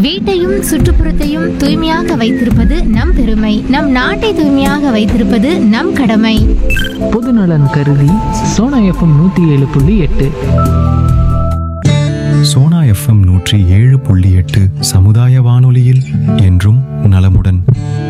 வீட்டையும் சுற்றுப்புறத்தையும் தூய்மையாக வைத்திருப்பது நம் பெருமை நம் நாட்டை தூய்மையாக வைத்திருப்பது நம் கடமை பொதுநலன் கருதி சோனா எஃப்எம் நூற்றி ஏழு புள்ளி எட்டு சோனா எஃப்எம் நூற்றி ஏழு புள்ளி எட்டு சமுதாய வானொலியில் என்றும் நலமுடன்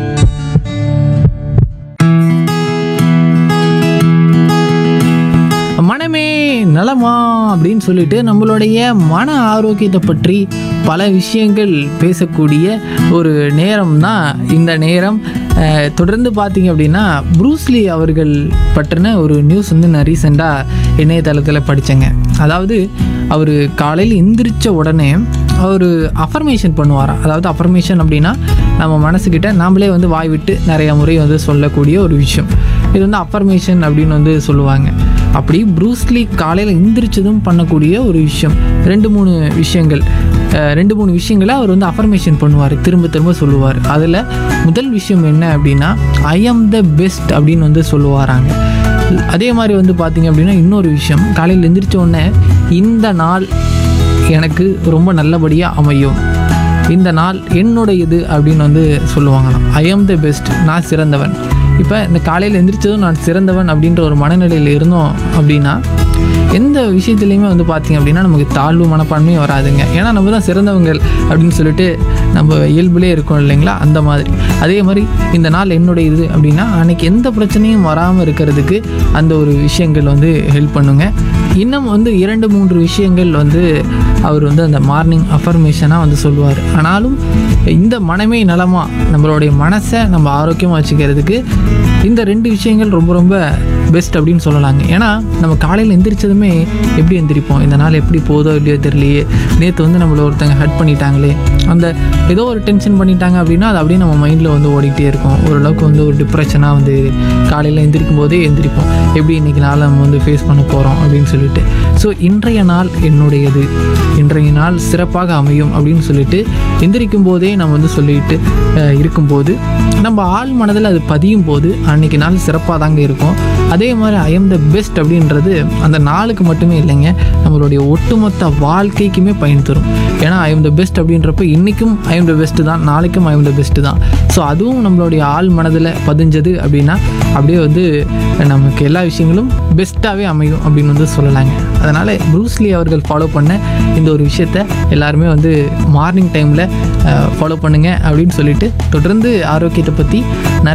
மனமே நலமா அப்படின்னு சொல்லிட்டு நம்மளுடைய மன ஆரோக்கியத்தை பற்றி பல விஷயங்கள் பேசக்கூடிய ஒரு நேரம் தான் இந்த நேரம் அஹ், தொடர்ந்து பார்த்தீங்க அப்படின்னா ப்ரூஸ்லி அவர்கள் பற்றின ஒரு நியூஸ் வந்து நான் ரீசெண்டாக இணையதளத்தில் படித்தேங்க அதாவது அவர் காலையில் எந்திரிச்ச உடனே அவர் அஃபர்மேஷன் பண்ணுவாராம் அதாவது அஃபர்மேஷன் அப்படின்னா நம்ம மனசுக்கிட்ட நாமளே வந்து வாய் விட்டு நிறைய முறை வந்து சொல்லக்கூடிய ஒரு விஷயம் இது வந்து அஃபர்மேஷன் அப்படின்னு வந்து சொல்லுவாங்க அப்படி ப்ரூஸ்லி காலையில் எந்திரிச்சதும் பண்ணக்கூடிய ஒரு விஷயம் ரெண்டு மூணு விஷயங்கள் அஹ், ரெண்டு மூணு விஷயங்களை அவர் வந்து அஃபர்மேஷன் பண்ணுவார் திரும்ப திரும்ப சொல்லுவார் அதில் முதல் விஷயம் என்ன அப்படின்னா ஐ ஆம் த பெஸ்ட் அப்படின்னு வந்து சொல்லுவாராங்க அதே மாதிரி வந்து பார்த்தீங்க அப்படின்னா இன்னொரு விஷயம் காலையில் எந்திரிச்ச உடனே இந்த நாள் எனக்கு ரொம்ப நல்லபடியாக அமையும் இந்த நாள் என்னுடையது அப்படின்னு வந்து சொல்லுவாங்களாம் ஐ ஆம் த பெஸ்ட் நான் சிறந்தவன் இப்போ இந்த காலையில் எந்திரிச்சதும் நான் சிறந்தவன் அப்படின்ற ஒரு மனநிலையில் இருந்தோம் அப்படின்னா எந்த விஷயத்துலையுமே வந்து பார்த்தீங்க அப்படின்னா நமக்கு தாழ்வு மனப்பான்மையே வராதுங்க ஏன்னா நம்ம தான் சிறந்தவங்கள் அப்படின்னு சொல்லிட்டு நம்ம இயல்புலே இருக்கோம் இல்லைங்களா அந்த மாதிரி அதே மாதிரி இந்த நாள் என்னுடைய இது அப்படின்னா அன்னைக்கு எந்த பிரச்சனையும் வராமல் இருக்கிறதுக்கு அந்த ஒரு விஷயங்கள் வந்து ஹெல்ப் பண்ணுங்க இன்னும் வந்து இரண்டு மூன்று விஷயங்கள் வந்து அவர் வந்து அந்த மார்னிங் அஃபர்மேஷனாக வந்து சொல்லுவார் ஆனாலும் இந்த மனமே நலமா நம்மளுடைய மனசை நம்ம ஆரோக்கியமாக வச்சுக்கிறதுக்கு இந்த ரெண்டு விஷயங்கள் ரொம்ப ரொம்ப பெஸ்ட் அப்படின்னு சொல்லலாங்க ஏன்னா நம்ம காலையில் எந்திரிச்சதுமே எப்படி எந்திரிப்போம் இந்த நாள் எப்படி போதோ இல்லையோ தெரியலையே நேற்று வந்து நம்மளை ஒருத்தங்க ஹட் பண்ணிட்டாங்களே அந்த ஏதோ ஒரு டென்ஷன் பண்ணிட்டாங்க அப்படின்னா அது அப்படியே நம்ம மைண்டில் வந்து ஓடிக்கிட்டே இருக்கும் ஓரளவுக்கு வந்து ஒரு டிப்ரெஷனாக வந்து காலையில் எந்திரிக்கும் போதே எந்திரிப்போம் எப்படி இன்றைக்கி நாளை நம்ம வந்து ஃபேஸ் பண்ண போகிறோம் அப்படின்னு சொல்லிட்டு ஸோ இன்றைய நாள் என்னுடையது இன்றைய நாள் சிறப்பாக அமையும் அப்படின்னு சொல்லிட்டு எந்திரிக்கும் போதே நம்ம வந்து சொல்லிட்டு அஹ், இருக்கும்போது நம்ம ஆள் மனதில் அது பதியும் போது அன்னைக்கு நாள் சிறப்பாக தாங்க இருக்கும் அதே மாதிரி ஐ எம் த பெஸ்ட் அப்படின்றது அந்த நாளுக்கு மட்டுமே இல்லைங்க நம்மளுடைய ஒட்டுமொத்த வாழ்க்கைக்குமே பயன் தரும் ஏன்னா ஐ எம் த பெஸ்ட் அப்படின்றப்ப இன்றைக்கும் ஐ எம் த பெஸ்ட்டு தான் நாளைக்கும் ஐ எம் த பெஸ்ட்டு தான் ஸோ அதுவும் நம்மளுடைய ஆள் மனதில் பதிஞ்சது அப்படின்னா அப்படியே வந்து நமக்கு எல்லா விஷயங்களும் பெஸ்ட்டாகவே அமையும் அப்படின்னு வந்து சொல்லலாங்க அதனால் ப்ரூஸ்லி அவர்கள் ஃபாலோ பண்ண இந்த ஒரு விஷயத்த எல்லாருமே வந்து மார்னிங் டைமில் ஃபாலோ பண்ணுங்க அப்படின்னு சொல்லிட்டு தொடர்ந்து ஆரோக்கியத்தை பற்றி